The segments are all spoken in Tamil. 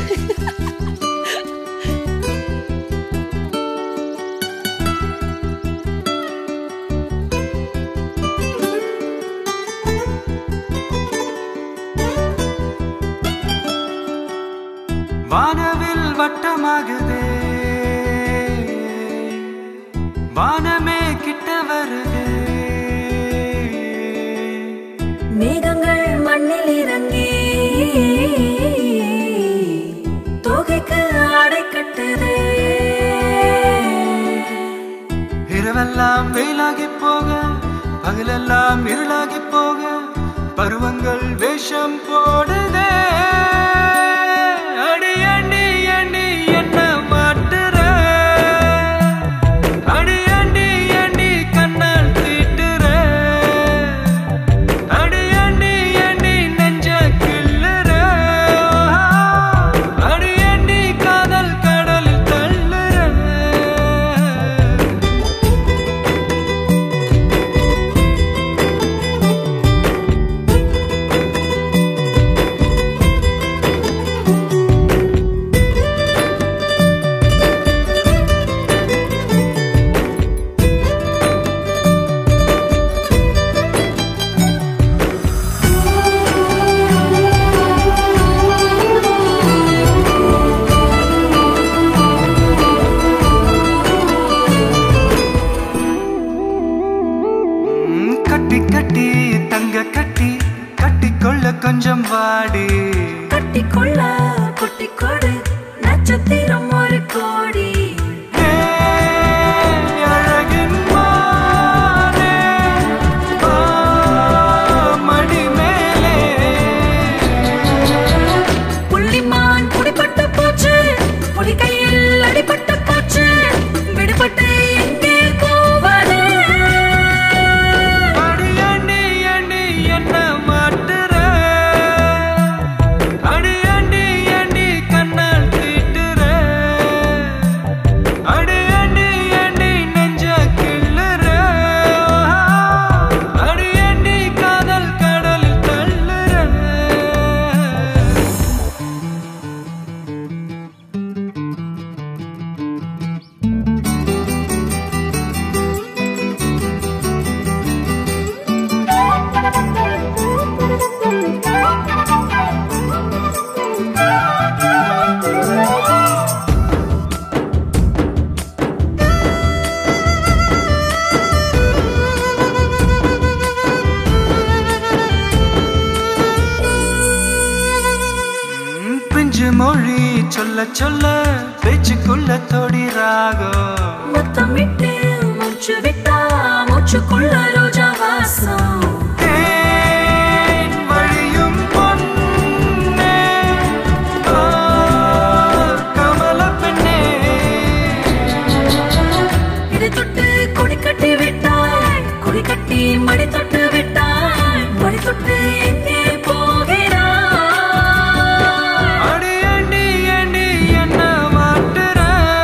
வானவில் வட்டமாகுதே வானமே கிட்ட வருதே மேகங்கள் மண்ணில் இறங்கி தோகைக்கு ஆடை கட்டுதே இரவெல்லாம் வெயிலாகி போக பகலெல்லாம் இருளாகி போக பருவங்கள் வேஷம் போடுதே அடி அண்டி அண்டி என்ன மாட்டுற அடி அண்டி அண்டி கண்ணால் தீட்டுற அடி அண்டி அண்டி நெஞ்ச கிள்ளுற அடி அண்டி காதல் கடலில் தள்ளுற ம், கட்டி கட்டி தங்க கட்டி கட்டிக்கொள்ள கொஞ்சம் வாடி கட்டிக்கொள்ள குட்டி கொடு நட்சத்திரம் ஒரு கோடி ஏ, அழகின் மானே, வா, மடி மேலே. புள்ளிமான் குடிப்பட்டு போச்சு புலி கையில் அடிபட்டு போச்சு விடுபட்டு எங்கே போவது அடி அண்டி அண்டி என்ன மாட்டுற அடி அண்டி அண்டி கண்ணால் தீட்டுற அடி அண்டி அண்டி நெஞ்ச கிள்ளுற அடி அண்டி காதல் கடலில் தள்ளுற ம், பிஞ்சு மொழி சொல்ல சொல்ல பேச்சுக்குள்ள தொடி ராகம் முத்தமிட்டு மூச்சு விட்டா மூச்சுக்குள்ள ரோஜா வாசம் தேன் வழியும் பொன்னே, ஆ, கமலப் பெண்ணே. இது தொட்டு கொடி கட்டி விட்டாய் கொடி கட்டி மடி தொட்டு விட்டாய் மடி தொட்டு எங்கே போகிறாய் அடி அண்டி அண்டி என்ன மாட்டுற?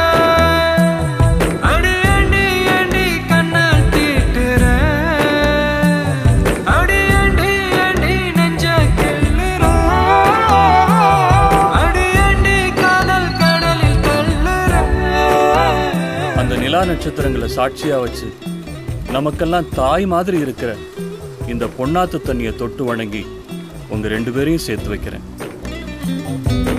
அடி அண்டி அண்டி கண்ணால் தீட்டுற. அடி அண்டி அண்டி நெஞ்ச கிள்ளுற. அடி அண்டி காதல் கடலில் தள்ளுற. அந்த நிலா நட்சத்திரங்களை சாட்சியா வச்சு நமக்கெல்லாம் தாய் மாதிரி இருக்கிற இந்த பொன்னாத்து தண்ணியை தொட்டு வணங்கி உங்க ரெண்டு பேரையும் சேர்த்து வைக்கிறேன்